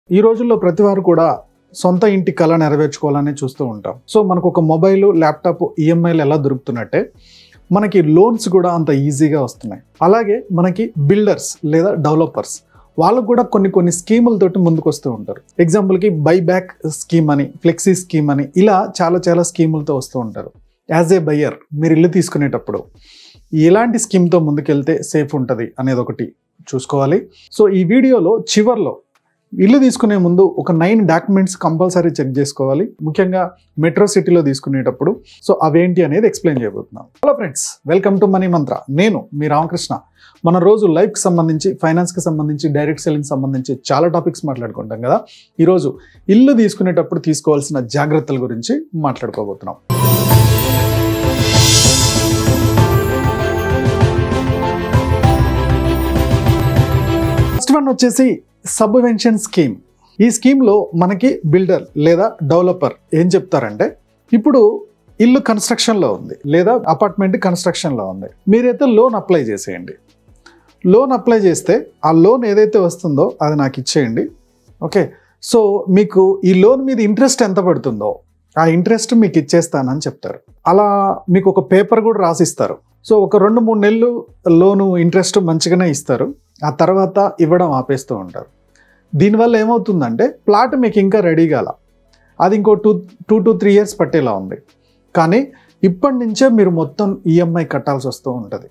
ఈ రోజుల్లో ప్రతి వారు కూడా సొంత ఇంటి కళ నెరవేర్చుకోవాలని చూస్తూ ఉంటాం సో మనకు ఒక మొబైల్ ల్యాప్టాప్ ఈఎంఐలు ఎలా దొరుకుతున్నట్టే మనకి లోన్స్ కూడా అంత ఈజీగా వస్తున్నాయి అలాగే మనకి బిల్డర్స్ లేదా డెవలపర్స్ వాళ్ళకు కూడా కొన్ని కొన్ని స్కీములతోటి ముందుకు వస్తూ ఉంటారు ఎగ్జాంపుల్కి బై బ్యాక్ స్కీమ్ అని ఫ్లెక్సీ స్కీమ్ అని ఇలా చాలా చాలా స్కీములతో వస్తూ ఉంటారు యాజ్ ఏ బయ్యర్ మీరు ఇల్లు తీసుకునేటప్పుడు ఎలాంటి స్కీమ్తో ముందుకెళ్తే సేఫ్ ఉంటుంది అనేది ఒకటి చూసుకోవాలి సో ఈ వీడియోలో చివర్లో ఇల్లు తీసుకునే ముందు ఒక నైన్ డాక్యుమెంట్స్ కంపల్సరీ చెక్ చేసుకోవాలి ముఖ్యంగా మెట్రో సిటీలో తీసుకునేటప్పుడు సో అవేంటి అనేది ఎక్స్ప్లెయిన్ చేయబోతున్నాం hello friends welcome to Money Mantra నేను మీ రామకృష్ణ మన రోజు లైఫ్కి సంబంధించి ఫైనాన్స్కి సంబంధించి డైరెక్ట్ సెల్లింగ్ సంబంధించి చాలా టాపిక్స్ మాట్లాడుకుంటాం కదా ఈరోజు ఇల్లు తీసుకునేటప్పుడు తీసుకోవాల్సిన జాగ్రత్తల గురించి మాట్లాడుకోబోతున్నాం ఫస్ట్ వన్ వచ్చేసి సబ్వెన్షన్ స్కీమ్ ఈ స్కీమ్లో మనకి బిల్డర్ లేదా డెవలపర్ ఏం చెప్తారంటే ఇప్పుడు ఇల్లు కన్స్ట్రక్షన్లో ఉంది లేదా అపార్ట్మెంట్ కన్స్ట్రక్షన్లో ఉంది మీరైతే లోన్ అప్లై చేసేయండి లోన్ అప్లై చేస్తే ఆ లోన్ ఏదైతే వస్తుందో అది నాకు ఇచ్చేయండి ఓకే సో మీకు ఈ లోన్ మీద ఇంట్రెస్ట్ ఎంత పడుతుందో ఆ ఇంట్రెస్ట్ మీకు ఇచ్చేస్తానని చెప్తారు అలా మీకు ఒక పేపర్ కూడా రాసిస్తారు సో ఒక రెండు మూడు నెలలు లోను ఇంట్రెస్ట్ మంచిగానే ఇస్తారు ఆ తర్వాత ఇవ్వడం ఆపేస్తూ ఉంటారు దీనివల్ల ఏమవుతుందంటే ప్లాట్ మీకు ఇంకా రెడీ కాల అది ఇంకో two two to three years పట్టేలా ఉంది కానీ ఇప్పటి నుంచే మీరు మొత్తం ఈఎంఐ కట్టాల్సి వస్తూ ఉంటుంది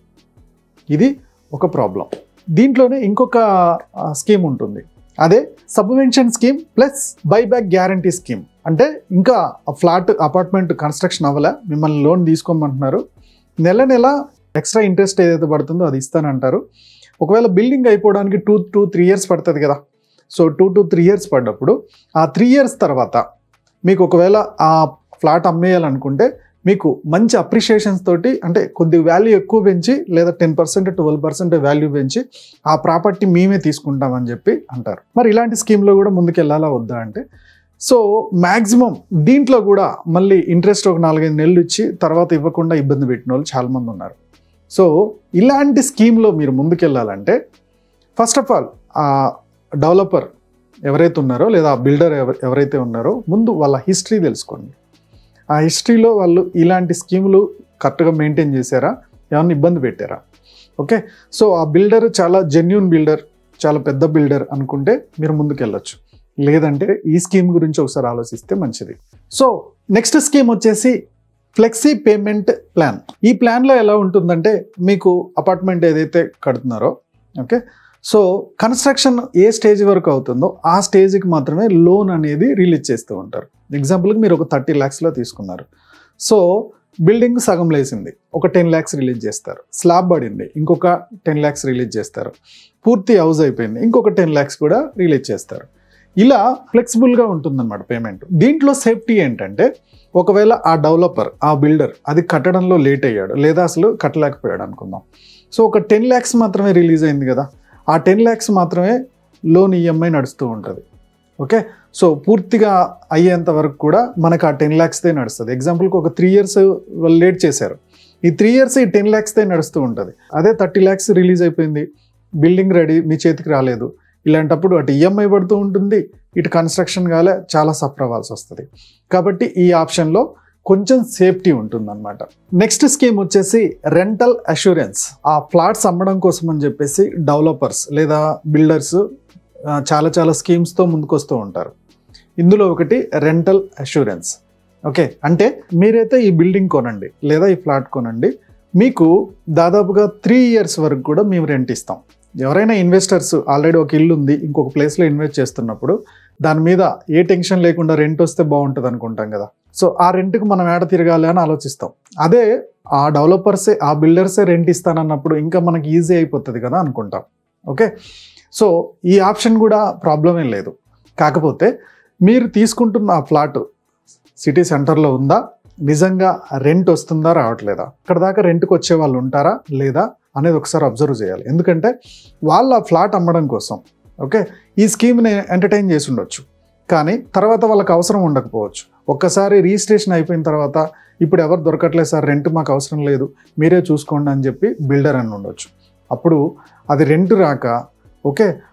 ఇది ఒక ప్రాబ్లం దీంట్లోనే ఇంకొక స్కీమ్ ఉంటుంది అదే subvention scheme plus buyback guarantee scheme అంటే ఇంకా ఫ్లాట్ అపార్ట్మెంట్ కన్స్ట్రక్షన్ అవ్వలే మిమ్మల్ని లోన్ తీసుకోమంటున్నారు నెల నెల ఎక్స్ట్రా ఇంట్రెస్ట్ ఏదైతే పడుతుందో అది ఇస్తానంటారు ఒకవేళ బిల్డింగ్ అయిపోవడానికి టూ టూ త్రీ ఇయర్స్ పడుతుంది కదా so two to three years పడ్డప్పుడు ఆ త్రీ ఇయర్స్ తర్వాత మీకు ఒకవేళ ఆ ఫ్లాట్ అమ్మేయాలనుకుంటే మీకు మంచి అప్రిషియేషన్స్ తోటి అంటే కొద్ది వాల్యూ ఎక్కువ పెంచి లేదా ten percent twelve percent value పెంచి ఆ ప్రాపర్టీ మేమే తీసుకుంటామని చెప్పి అంటారు మరి ఇలాంటి స్కీమ్లో కూడా ముందుకు వెళ్ళాలా వద్దా అంటే సో మ్యాక్సిమం దీంట్లో కూడా మళ్ళీ ఇంట్రెస్ట్ ఒక నాలుగైదు నెలలు ఇచ్చి తర్వాత ఇవ్వకుండా ఇబ్బంది పెట్టిన వాళ్ళు చాలామంది ఉన్నారు సో ఇలాంటి స్కీమ్లో మీరు ముందుకెళ్ళాలంటే ఫస్ట్ ఆఫ్ ఆల్ ఆ డెవలపర్ ఎవరైతే ఉన్నారో లేదా బిల్డర్ ఎవరైతే ఉన్నారో ముందు వాళ్ళ హిస్టరీ తెలుసుకోండి ఆ హిస్టరీలో వాళ్ళు ఇలాంటి స్కీములు కరెక్ట్గా మెయింటైన్ చేశారా ఏమన్నా ఇబ్బంది పెట్టారా ఓకే సో ఆ బిల్డర్ చాలా జెన్యున్ బిల్డర్ చాలా పెద్ద బిల్డర్ అనుకుంటే మీరు ముందుకు వెళ్ళొచ్చు లేదంటే ఈ స్కీమ్ గురించి ఒకసారి ఆలోచిస్తే మంచిది సో నెక్స్ట్ స్కీమ్ వచ్చేసి ఫ్లెక్సీ పేమెంట్ ప్లాన్ ఈ ప్లాన్లో ఎలా ఉంటుందంటే మీకు అపార్ట్మెంట్ ఏదైతే కడుతున్నారో ఓకే సో కన్స్ట్రక్షన్ ఏ స్టేజ్ వరకు అవుతుందో ఆ స్టేజ్కి మాత్రమే లోన్ అనేది రిలీజ్ చేస్తూ ఉంటారు ఎగ్జాంపుల్కి మీరు ఒక థర్టీ ల్యాక్స్లో తీసుకున్నారు సో బిల్డింగ్ సగం లేసింది ఒక టెన్ ల్యాక్స్ రిలీజ్ చేస్తారు స్లాబ్ పడింది ఇంకొక టెన్ ల్యాక్స్ రిలీజ్ చేస్తారు పూర్తి హౌస్ అయిపోయింది ఇంకొక టెన్ ల్యాక్స్ కూడా రిలీజ్ చేస్తారు ఇలా ఫ్లెక్సిబుల్గా ఉంటుందన్నమాట పేమెంట్ దీంట్లో సేఫ్టీ ఏంటంటే ఒకవేళ ఆ డెవలపర్ ఆ బిల్డర్ అది కట్టడంలో లేట్ అయ్యాడు లేదా అసలు కట్టలేకపోయాడు అనుకుందాం సో ఒక టెన్ ల్యాక్స్ మాత్రమే రిలీజ్ అయింది కదా ఆ టెన్ ల్యాక్స్ మాత్రమే లోన్ ఈఎంఐ నడుస్తూ ఉంటుంది ఓకే సో పూర్తిగా అయ్యేంత వరకు కూడా మనకు ఆ టెన్ ల్యాక్స్దే నడుస్తుంది ఎగ్జాంపుల్కి ఒక త్రీ ఇయర్స్ వాళ్ళు లేట్ చేశారు ఈ త్రీ ఇయర్స్ ఈ టెన్ ల్యాక్స్దే నడుస్తూ ఉంటుంది అదే థర్టీ ల్యాక్స్ రిలీజ్ అయిపోయింది బిల్డింగ్ రెడీ మీ చేతికి రాలేదు ఇలాంటప్పుడు అటు ఈఎంఐ పడుతూ ఉంటుంది ఇటు కన్స్ట్రక్షన్ కాలే చాలా సఫర్ అవ్వాల్సి వస్తుంది కాబట్టి ఈ ఆప్షన్లో కొంచెం సేఫ్టీ ఉంటుందన్నమాట నెక్స్ట్ స్కీమ్ వచ్చేసి రెంటల్ అష్యూరెన్స్ ఆ ఫ్లాట్స్ అమ్మడం కోసం అని చెప్పేసి డెవలపర్స్ లేదా బిల్డర్స్ చాలా చాలా స్కీమ్స్తో ముందుకొస్తూ ఉంటారు ఇందులో ఒకటి రెంటల్ అష్యూరెన్స్ ఓకే అంటే మీరైతే ఈ బిల్డింగ్ కొనండి లేదా ఈ ఫ్లాట్ కొనండి మీకు దాదాపుగా త్రీ ఇయర్స్ వరకు కూడా మేము రెంట్ ఇస్తాం ఎవరైనా ఇన్వెస్టర్స్ ఆల్రెడీ ఒక ఇల్లు ఉంది ఇంకొక ప్లేస్లో ఇన్వెస్ట్ చేస్తున్నప్పుడు దాని మీద ఏ టెన్షన్ లేకుండా రెంట్ వస్తే బాగుంటుంది అనుకుంటాం కదా సో ఆ రెంట్కి మనం ఏడ తిరగాలి అని ఆలోచిస్తాం అదే ఆ డెవలపర్సే ఆ బిల్డర్సే రెంట్ ఇస్తానన్నప్పుడు ఇంకా మనకి ఈజీ అయిపోతుంది కదా అనుకుంటాం ఓకే సో ఈ ఆప్షన్ కూడా ప్రాబ్లం ఏం లేదు కాకపోతే మీరు తీసుకుంటున్న ఆ ఫ్లాట్ సిటీ సెంటర్లో ఉందా నిజంగా రెంట్ వస్తుందా రావట్లేదా ఇక్కడ దాకా రెంట్కి వచ్చే వాళ్ళు ఉంటారా లేదా అనేది ఒకసారి అబ్జర్వ్ చేయాలి ఎందుకంటే వాళ్ళ ఫ్లాట్ అమ్మడం కోసం ఓకే ఈ స్కీమ్ని ఎంటర్టైన్ చేసి ఉండొచ్చు కానీ తర్వాత వాళ్ళకి అవసరం ఉండకపోవచ్చు ఒక్కసారి రిజిస్ట్రేషన్ అయిపోయిన తర్వాత ఇప్పుడు ఎవరు దొరకట్లేదు సార్ రెంట్ మాకు అవసరం లేదు మీరే చూసుకోండి అని చెప్పి బిల్డర్ అని ఉండొచ్చు అప్పుడు అది రెంట్ రాక ఓకే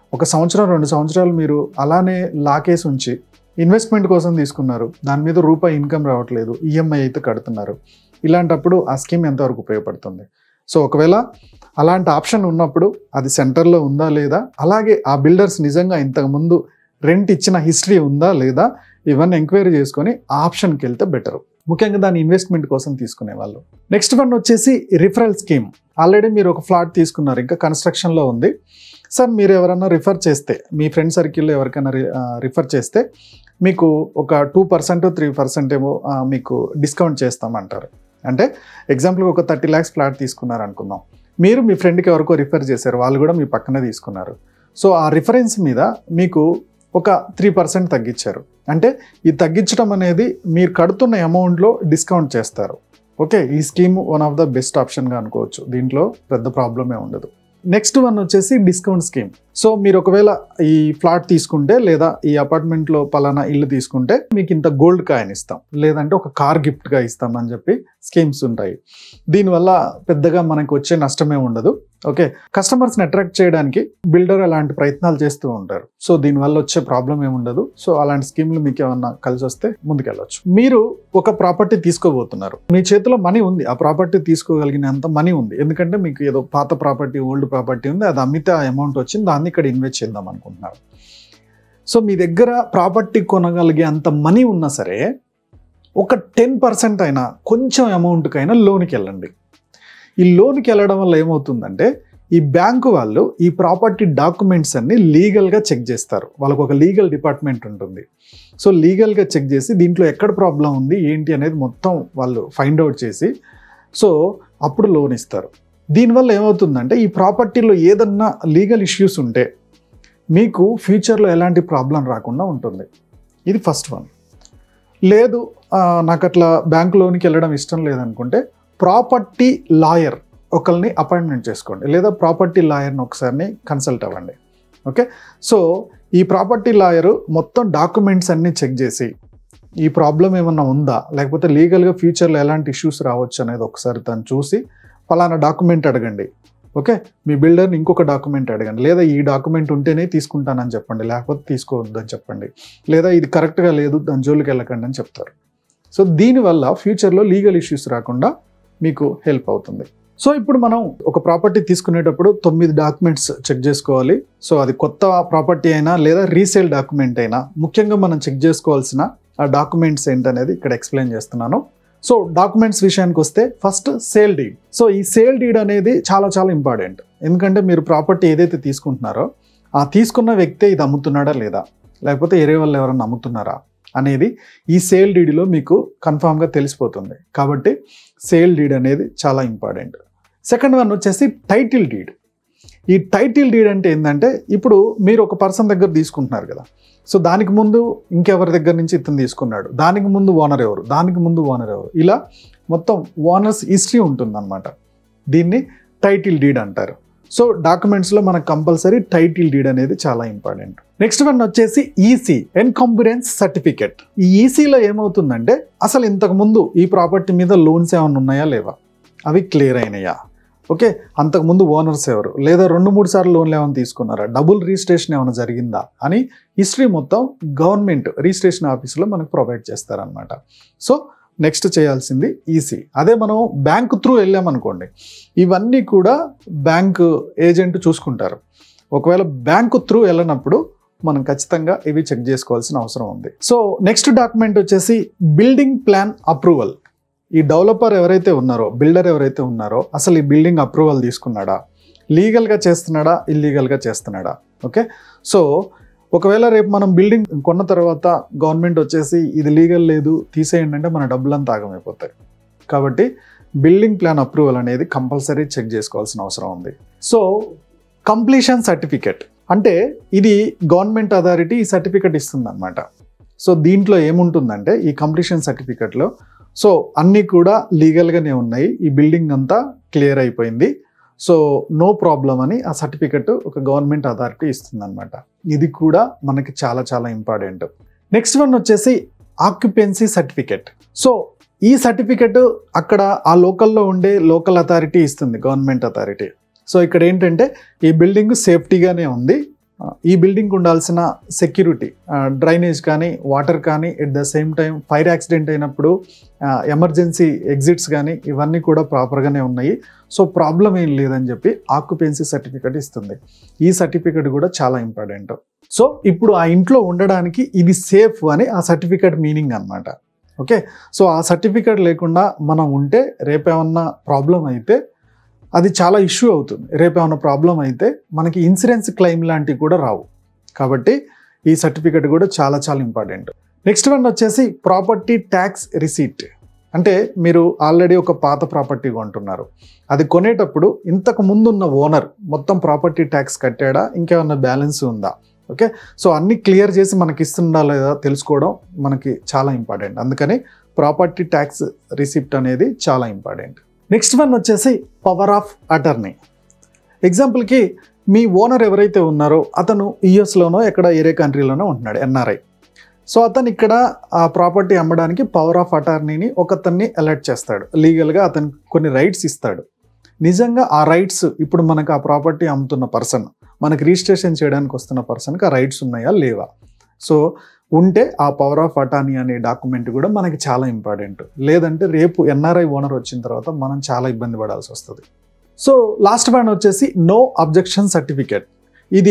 ఒక సంవత్సరం రెండు సంవత్సరాలు మీరు అలానే లాకేసి ఉంచి ఇన్వెస్ట్మెంట్ కోసం తీసుకున్నారు దాని మీద రూపాయి ఇన్కమ్ రావట్లేదు ఈఎంఐ అయితే కడుతున్నారు ఇలాంటప్పుడు ఆ స్కీమ్ ఎంతవరకు ఉపయోగపడుతుంది సో ఒకవేళ అలాంటి ఆప్షన్ ఉన్నప్పుడు అది సెంటర్లో ఉందా లేదా అలాగే ఆ బిల్డర్స్ నిజంగా ఇంతకుముందు రెంట్ ఇచ్చిన హిస్టరీ ఉందా లేదా ఇవన్నీ ఎంక్వైరీ చేసుకొని ఆ ఆప్షన్కి వెళ్తే బెటర్ ముఖ్యంగా దాని ఇన్వెస్ట్మెంట్ కోసం తీసుకునే వాళ్ళు నెక్స్ట్ వన్ వచ్చేసి రిఫరల్ స్కీమ్ ఆల్రెడీ మీరు ఒక ఫ్లాట్ తీసుకున్నారు ఇంకా కన్స్ట్రక్షన్లో ఉంది సార్ మీరు ఎవరైనా రిఫర్ చేస్తే మీ ఫ్రెండ్ సర్కిల్లో ఎవరికైనా రిఫర్ చేస్తే మీకు ఒక టూ పర్సెంట్ త్రీ పర్సెంట్ ఏమో ఆ, మీకు డిస్కౌంట్ చేస్తామంటారు అంటే ఎగ్జాంపుల్గా ఒక థర్టీ ల్యాక్స్ ఫ్లాట్ తీసుకున్నారు అనుకుందాం మీరు మీ ఫ్రెండ్కి ఎవరికో రిఫర్ చేశారు వాళ్ళు కూడా మీ పక్కనే తీసుకున్నారు సో ఆ రిఫరెన్స్ మీద మీకు ఒక త్రీ పర్సెంట్ తగ్గించారు అంటే ఈ తగ్గించడం అనేది మీరు కడుతున్న అమౌంట్లో డిస్కౌంట్ చేస్తారు ఓకే ఈ scheme one of the best ఆప్షన్గా అనుకోవచ్చు దీంట్లో పెద్ద ప్రాబ్లమే ఉండదు నెక్స్ట్ వన్ వచ్చేసి డిస్కౌంట్ స్కీమ్ సో మీరు ఒకవేళ ఈ ఫ్లాట్ తీసుకుంటే లేదా ఈ అపార్ట్మెంట్లో పలానా ఇల్లు తీసుకుంటే మీకు ఇంత గోల్డ్ కాయిన్ ఇస్తాం లేదంటే ఒక కార్ గిఫ్ట్గా ఇస్తాం అని చెప్పి స్కీమ్స్ ఉంటాయి దీనివల్ల పెద్దగా మనకు వచ్చే నష్టమే ఉండదు ఓకే కస్టమర్స్ని అట్రాక్ట్ చేయడానికి బిల్డర్ అలాంటి ప్రయత్నాలు చేస్తూ ఉంటారు సో దీనివల్ల వచ్చే ప్రాబ్లం ఏముండదు సో అలాంటి స్కీమ్లు మీకు ఏమన్నా కలిసి వస్తే ముందుకెళ్ళొచ్చు మీరు ఒక ప్రాపర్టీ తీసుకోబోతున్నారు మీ చేతిలో మనీ ఉంది ఆ ప్రాపర్టీ తీసుకోగలిగినంత మనీ ఉంది ఎందుకంటే మీకు ఏదో పాత ప్రాపర్టీ ఓల్డ్ ప్రాపర్టీ ఉంది అది అమ్మితే ఆ అమౌంట్ వచ్చింది దాన్ని ఇక్కడ ఇన్వెస్ట్ చేద్దాం అనుకుంటున్నారు సో మీ దగ్గర ప్రాపర్టీ కొనగలిగే అంత మనీ ఉన్నా సరే ఒక టెన్ పర్సెంట్ అయినా కొంచెం అమౌంట్కైనా లోన్కి వెళ్ళండి ఈ లోన్కి వెళ్ళడం వల్ల ఏమవుతుందంటే ఈ బ్యాంకు వాళ్ళు ఈ ప్రాపర్టీ డాక్యుమెంట్స్ అన్ని లీగల్గా చెక్ చేస్తారు వాళ్ళకు ఒక లీగల్ డిపార్ట్మెంట్ ఉంటుంది సో లీగల్గా చెక్ చేసి దీంట్లో ఎక్కడ ప్రాబ్లం ఉంది ఏంటి అనేది మొత్తం వాళ్ళు ఫైండ్ అవుట్ చేసి సో అప్పుడు లోన్ ఇస్తారు దీనివల్ల ఏమవుతుందంటే ఈ ప్రాపర్టీలో ఏదన్నా లీగల్ ఇష్యూస్ ఉంటే మీకు ఫ్యూచర్లో ఎలాంటి ప్రాబ్లం రాకుండా ఉంటుంది ఇది ఫస్ట్ వన్ లేదు ఆ, నాకు అట్లా బ్యాంక్ లోన్కి వెళ్ళడం ఇష్టం లేదనుకుంటే ప్రాపర్టీ లాయర్ ఒకరిని అపాయింట్మెంట్ చేసుకోండి లేదా ప్రాపర్టీ లాయర్ని ఒకసారిని కన్సల్ట్ అవ్వండి ఓకే సో ఈ ప్రాపర్టీ లాయర్ మొత్తం డాక్యుమెంట్స్ అన్నీ చెక్ చేసి ఈ ప్రాబ్లం ఏమన్నా ఉందా లేకపోతే లీగల్గా ఫ్యూచర్లో ఎలాంటి ఇష్యూస్ రావచ్చు అనేది ఒకసారి తను చూసి ఫలానా డాక్యుమెంట్ అడగండి ఓకే మీ బిల్డర్ని ఇంకొక డాక్యుమెంట్ అడగండి లేదా ఈ డాక్యుమెంట్ ఉంటేనే తీసుకుంటానని చెప్పండి లేకపోతే తీసుకోవద్దని చెప్పండి లేదా ఇది కరెక్ట్గా లేదు దాని జోలికి వెళ్ళకండి అని చెప్తారు సో దీనివల్ల ఫ్యూచర్లో లీగల్ ఇష్యూస్ రాకుండా మీకు హెల్ప్ అవుతుంది సో ఇప్పుడు మనం ఒక ప్రాపర్టీ తీసుకునేటప్పుడు తొమ్మిది డాక్యుమెంట్స్ చెక్ చేసుకోవాలి సో అది కొత్త ప్రాపర్టీ అయినా లేదా రీసేల్ డాక్యుమెంట్ అయినా ముఖ్యంగా మనం చెక్ చేసుకోవాల్సిన ఆ డాక్యుమెంట్స్ ఏంటనేది ఇక్కడ ఎక్స్ప్లెయిన్ చేస్తున్నాను సో డాక్యుమెంట్స్ విషయానికి వస్తే ఫస్ట్ సేల్ డీడ్ సో ఈ సేల్ డీడ్ అనేది చాలా చాలా ఇంపార్టెంట్ ఎందుకంటే మీరు ప్రాపర్టీ ఏదైతే తీసుకుంటున్నారో ఆ తీసుకున్న వ్యక్తే ఇది అమ్ముతున్నాడా లేదా లేకపోతే వేరే వాళ్ళు ఎవరైనా అమ్ముతున్నారా అనేది ఈ సేల్ డీడ్లో మీకు కన్ఫామ్గా తెలిసిపోతుంది కాబట్టి సేల్ డీడ్ అనేది చాలా ఇంపార్టెంట్ సెకండ్ వన్ వచ్చేసి టైటిల్ డీడ్ ఈ టైటిల్ డీడ్ అంటే ఏంటంటే ఇప్పుడు మీరు ఒక పర్సన్ దగ్గర తీసుకుంటున్నారు కదా సో దానికి ముందు ఇంకెవరి దగ్గర నుంచి ఇతను తీసుకున్నాడు దానికి ముందు ఓనర్ ఎవరు దానికి ముందు ఓనర్ ఎవరు ఇలా మొత్తం ఓనర్స్ హిస్టరీ ఉంటుందన్నమాట దీన్ని టైటిల్ డీడ్ అంటారు సో డాక్యుమెంట్స్లో మనకు కంపల్సరీ టైటిల్ డీడ్ అనేది చాలా ఇంపార్టెంట్ నెక్స్ట్ వన్ వచ్చేసి ఈసీ ఎన్కంబరెన్స్ సర్టిఫికెట్ ఈ ఈసీలో ఏమవుతుందంటే అసలు ఇంతకు ముందు ఈ ప్రాపర్టీ మీద లోన్స్ ఏమైనా ఉన్నాయా లేవా అవి క్లియర్ అయినాయా ఓకే అంతకుముందు ఓనర్స్ ఎవరు లేదా రెండు మూడు సార్లు లోన్లు ఏమైనా తీసుకున్నారా డబుల్ రిజిస్ట్రేషన్ ఏమైనా జరిగిందా అని హిస్టరీ మొత్తం గవర్నమెంట్ రిజిస్ట్రేషన్ ఆఫీస్లో మనకు ప్రొవైడ్ చేస్తారనమాట సో నెక్స్ట్ చేయాల్సింది ఈసీ అదే మనం బ్యాంక్ త్రూ వెళ్ళామనుకోండి ఇవన్నీ కూడా బ్యాంక్ ఏజెంట్ చూసుకుంటారు ఒకవేళ బ్యాంకు త్రూ వెళ్ళినప్పుడు మనం ఖచ్చితంగా ఇవి చెక్ చేసుకోవాల్సిన అవసరం ఉంది సో నెక్స్ట్ డాక్యుమెంట్ వచ్చేసి బిల్డింగ్ ప్లాన్ అప్రూవల్ ఈ డెవలపర్ ఎవరైతే ఉన్నారో బిల్డర్ ఎవరైతే ఉన్నారో అసలు ఈ బిల్డింగ్ అప్రూవల్ తీసుకున్నాడా లీగల్గా చేస్తున్నాడా ఇల్లీగల్గా చేస్తున్నాడా ఓకే సో ఒకవేళ రేపు మనం బిల్డింగ్ కొన్న తర్వాత గవర్నమెంట్ వచ్చేసి ఇది లీగల్ లేదు తీసేయండి అంటే మన డబ్బులంతా ఆగమైపోతాయి కాబట్టి బిల్డింగ్ ప్లాన్ అప్రూవల్ అనేది కంపల్సరీ చెక్ చేసుకోవాల్సిన అవసరం ఉంది సో కంప్లీషన్ సర్టిఫికెట్ అంటే ఇది గవర్నమెంట్ అథారిటీ ఈ సర్టిఫికెట్ ఇస్తుంది అనమాట సో దీంట్లో ఏముంటుందంటే ఈ కంప్లీషన్ సర్టిఫికెట్లో సో అన్నీ కూడా లీగల్గానే ఉన్నాయి ఈ బిల్డింగ్ అంతా క్లియర్ అయిపోయింది సో నో ప్రాబ్లం అని ఆ సర్టిఫికెట్ ఒక గవర్నమెంట్ అథారిటీ ఇస్తుంది అనమాట ఇది కూడా మనకి చాలా చాలా ఇంపార్టెంట్ నెక్స్ట్ వన్ వచ్చేసి ఆక్యుపెన్సీ సర్టిఫికెట్ సో ఈ సర్టిఫికెట్ అక్కడ ఆ లోకల్లో ఉండే లోకల్ అథారిటీ ఇస్తుంది గవర్నమెంట్ అథారిటీ సో ఇక్కడ ఏంటంటే ఈ బిల్డింగ్ సేఫ్టీగానే ఉంది ఈ బిల్డింగ్కి ఉండాల్సిన సెక్యూరిటీ డ్రైనేజ్ కానీ వాటర్ కానీ at the same time fire accident అయినప్పుడు ఎమర్జెన్సీ ఎగ్జిట్స్ కానీ ఇవన్నీ కూడా ప్రాపర్గానే ఉన్నాయి సో ప్రాబ్లం ఏం లేదని చెప్పి ఆక్యుపెన్సీ సర్టిఫికేట్ ఇస్తుంది ఈ సర్టిఫికేట్ కూడా చాలా ఇంపార్టెంట్ సో ఇప్పుడు ఆ ఇంట్లో ఉండడానికి ఇది సేఫ్ అని ఆ సర్టిఫికేట్ మీనింగ్ అనమాట ఓకే సో ఆ సర్టిఫికేట్ లేకుండా మనం ఉంటే రేపేమన్నా ప్రాబ్లం అయితే అది చాలా ఇష్యూ అవుతుంది రేపేమన్నా ప్రాబ్లం అయితే మనకి ఇన్సూరెన్స్ క్లెయిమ్ లాంటివి కూడా రావు కాబట్టి ఈ సర్టిఫికేట్ కూడా చాలా చాలా ఇంపార్టెంట్ నెక్స్ట్ వన్ వచ్చేసి ప్రాపర్టీ ట్యాక్స్ రిసీట్ అంటే మీరు ఆల్రెడీ ఒక పాత ప్రాపర్టీ కొంటున్నారు అది కొనేటప్పుడు ఇంతకు ముందున్న ఓనర్ మొత్తం ప్రాపర్టీ ట్యాక్స్ కట్టాడా ఇంకేమన్నా బ్యాలెన్స్ ఉందా ఓకే సో అన్ని క్లియర్ చేసి మనకి ఇస్తుందా లేదా తెలుసుకోవడం మనకి చాలా ఇంపార్టెంట్ అందుకని ప్రాపర్టీ ట్యాక్స్ రిసిప్ట్ అనేది చాలా ఇంపార్టెంట్ నెక్స్ట్ వన్ వచ్చేసి పవర్ ఆఫ్ అటర్నీ ఎగ్జాంపుల్కి మీ ఓనర్ ఎవరైతే ఉన్నారో అతను యుఎస్లోనో ఎక్కడ ఏరే కంట్రీలోనో ఉంటున్నాడు ఎన్ఆర్ఐ సో అతను ఇక్కడ ఆ ప్రాపర్టీ అమ్మడానికి పవర్ ఆఫ్ అటార్నీని ఒకతన్ని అలర్ట్ చేస్తాడు లీగల్గా అతనికి కొన్ని రైట్స్ ఇస్తాడు నిజంగా ఆ రైట్స్ ఇప్పుడు మనకు ఆ ప్రాపర్టీ అమ్ముతున్న పర్సన్ మనకి రిజిస్ట్రేషన్ చేయడానికి వస్తున్న పర్సన్కి ఆ రైట్స్ ఉన్నాయా లేవా సో ఉంటే ఆ పవర్ ఆఫ్ అటానీ అనే డాక్యుమెంట్ కూడా మనకి చాలా ఇంపార్టెంట్ లేదంటే రేపు ఎన్ఆర్ఐ ఓనర్ వచ్చిన తర్వాత మనం చాలా ఇబ్బంది పడాల్సి వస్తుంది సో లాస్ట్ వన్ వచ్చేసి నో అబ్జెక్షన్ సర్టిఫికేట్ ఇది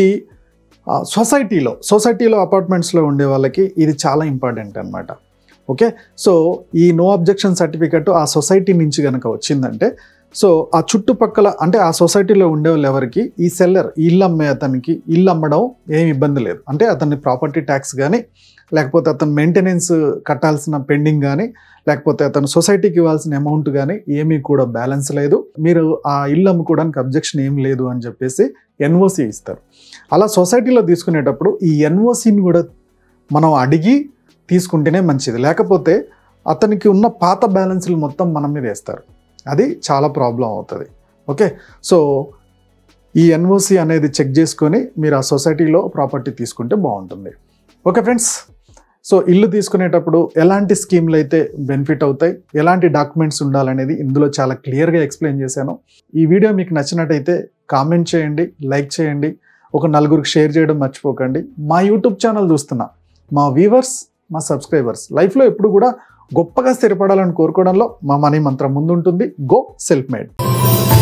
సొసైటీలో సొసైటీలో అపార్ట్మెంట్స్లో ఉండే వాళ్ళకి ఇది చాలా ఇంపార్టెంట్ అనమాట ఓకే సో ఈ నో అబ్జెక్షన్ సర్టిఫికెట్ ఆ సొసైటీ నుంచి కనుక వచ్చిందంటే సో ఆ చుట్టుపక్కల అంటే ఆ సొసైటీలో ఉండే వాళ్ళు ఎవరికి ఈ సెల్లర్ ఇల్లు అమ్మే అతనికి ఇల్లు అమ్మడం ఏం ఇబ్బంది లేదు అంటే అతన్ని ప్రాపర్టీ ట్యాక్స్ కానీ లేకపోతే అతను మెయింటెనెన్స్ కట్టాల్సిన పెండింగ్ కానీ లేకపోతే అతను సొసైటీకి ఇవ్వాల్సిన అమౌంట్ కానీ ఏమీ కూడా బ్యాలెన్స్ లేదు మీరు ఆ ఇల్లు అమ్ముకోవడానికి అబ్జెక్షన్ ఏం లేదు అని చెప్పేసి ఎన్ఓసి ఇస్తారు అలా సొసైటీలో తీసుకునేటప్పుడు ఈ ఎన్ఓసిని కూడా మనం అడిగి తీసుకుంటేనే మంచిది లేకపోతే అతనికి ఉన్న పాత బ్యాలెన్స్లు మొత్తం మన మీద వేస్తారు అది చాలా ప్రాబ్లం అవుతుంది ఓకే సో ఈ ఎన్ఓసి అనేది చెక్ చేసుకొని మీరు ఆ సొసైటీలో ప్రాపర్టీ తీసుకుంటే బాగుంటుంది ఓకే ఫ్రెండ్స్ సో ఇల్లు తీసుకునేటప్పుడు ఎలాంటి స్కీమ్లు అయితే బెనిఫిట్ అవుతాయి ఎలాంటి డాక్యుమెంట్స్ ఉండాలనేది ఇందులో చాలా క్లియర్గా ఎక్స్ప్లెయిన్ చేశాను ఈ వీడియో మీకు నచ్చినట్టయితే కామెంట్ చేయండి లైక్ చేయండి ఒక నలుగురికి షేర్ చేయడం మర్చిపోకండి మా యూట్యూబ్ ఛానల్ చూస్తున్నా మా వ్యూవర్స్ మా సబ్స్క్రైబర్స్ లైఫ్లో ఎప్పుడు కూడా గొప్పగా స్థిరపడాలని కోరుకోవడంలో మా మనీ మంత్రం ముందుంటుంది గో సెల్ఫ్ మేడ్